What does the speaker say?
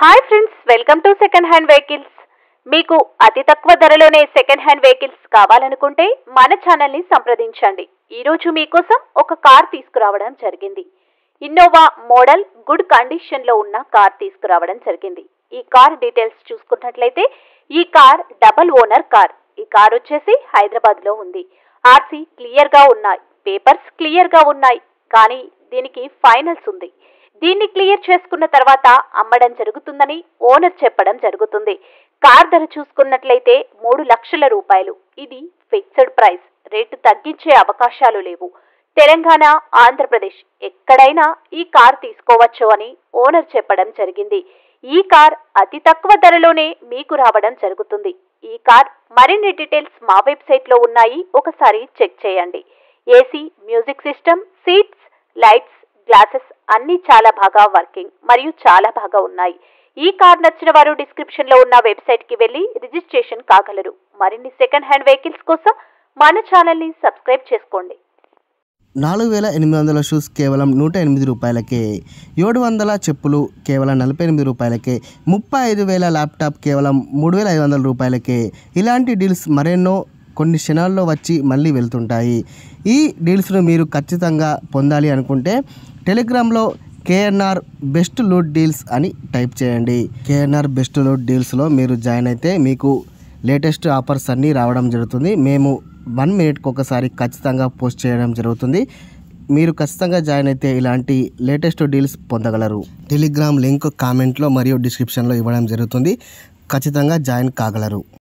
hi friends welcome to second hand vehicles మీకు అతి తక్కువ ధరలోనే సెకండ్ హ్యాండ్ వెహికల్స్ కావాలనుకుంటే మన ఛానల్ని సంప్రదించండి ఈరోజు మీకోసం ఒక కార్ తీసుకురావడం జరిగింది ఇన్నోవా మోడల్ గుడ్ కండిషన్లో ఉన్న కార్ తీసుకురావడం జరిగింది ఈ కార్ డీటెయిల్స్ చూసుకున్నట్లయితే ఈ కార్ డబల్ ఓనర్ కార్ ఈ కార్ వచ్చేసి హైదరాబాద్లో ఉంది ఆర్సీ క్లియర్గా ఉన్నాయి పేపర్స్ క్లియర్గా ఉన్నాయి కానీ దీనికి ఫైనల్స్ ఉంది దీన్ని క్లియర్ చేసుకున్న తర్వాత అమ్మడం జరుగుతుందని ఓనర్ చెప్పడం జరుగుతుంది కార్ ధర చూసుకున్నట్లయితే మూడు లక్షల రూపాయలు ఇది ఫిక్స్డ్ ప్రైస్ రేటు తగ్గించే అవకాశాలు లేవు తెలంగాణ ఆంధ్రప్రదేశ్ ఎక్కడైనా ఈ కార్ తీసుకోవచ్చు అని ఓనర్ చెప్పడం జరిగింది ఈ కార్ అతి తక్కువ ధరలోనే మీకు రావడం జరుగుతుంది ఈ కార్ మరిన్ని డీటెయిల్స్ మా వెబ్సైట్లో ఉన్నాయి ఒకసారి చెక్ చేయండి AC music system seats lights glasses అన్నీ చాలా బాగా వర్కింగ్ మరియు చాలా బాగా ఉన్నాయి ఈ కార్ నచ్చిన వారు డిస్క్రిప్షన్ లో ఉన్న వెబ్సైట్ కి వెళ్లి రిజిస్ట్రేషన్ కాగలరు మరిన్ని సెకండ్ హ్యాండ్ వెహికల్స్ కోసం మన ఛానల్ ని సబ్స్క్రైబ్ చేసుకోండి నాలుగు వేల ఎనిమిది వందల షూస్ కేవలం నూట ఎనిమిది రూపాయలకే ఏడు వందల చెప్పులు కేవలం నలభై ఎనిమిది రూపాయలకే ముప్పై ఐదు వేల ల్యాప్టాప్ కేవలం మూడు వేల ఐదు వందల రూపాయలకే ఇలాంటి డీల్స్ మరెన్నో కొన్ని క్షణాల్లో వచ్చి మళ్ళీ వెళ్తుంటాయి ఈ డీల్స్ను మీరు ఖచ్చితంగా పొందాలి అనుకుంటే టెలిగ్రామ్లో కేఎన్ఆర్ బెస్ట్ లూట్ డీల్స్ అని టైప్ చేయండి కేఎన్ఆర్ బెస్ట్ లూట్ డీల్స్లో మీరు జాయిన్ అయితే మీకు లేటెస్ట్ ఆఫర్స్ అన్నీ రావడం జరుగుతుంది మేము వన్ మినిట్కి ఒకసారి ఖచ్చితంగా పోస్ట్ చేయడం జరుగుతుంది మీరు ఖచ్చితంగా జాయిన్ అయితే ఇలాంటి లేటెస్ట్ డీల్స్ పొందగలరు టెలిగ్రామ్ లింక్ కామెంట్లో మరియు డిస్క్రిప్షన్లో ఇవ్వడం జరుగుతుంది ఖచ్చితంగా జాయిన్ కాగలరు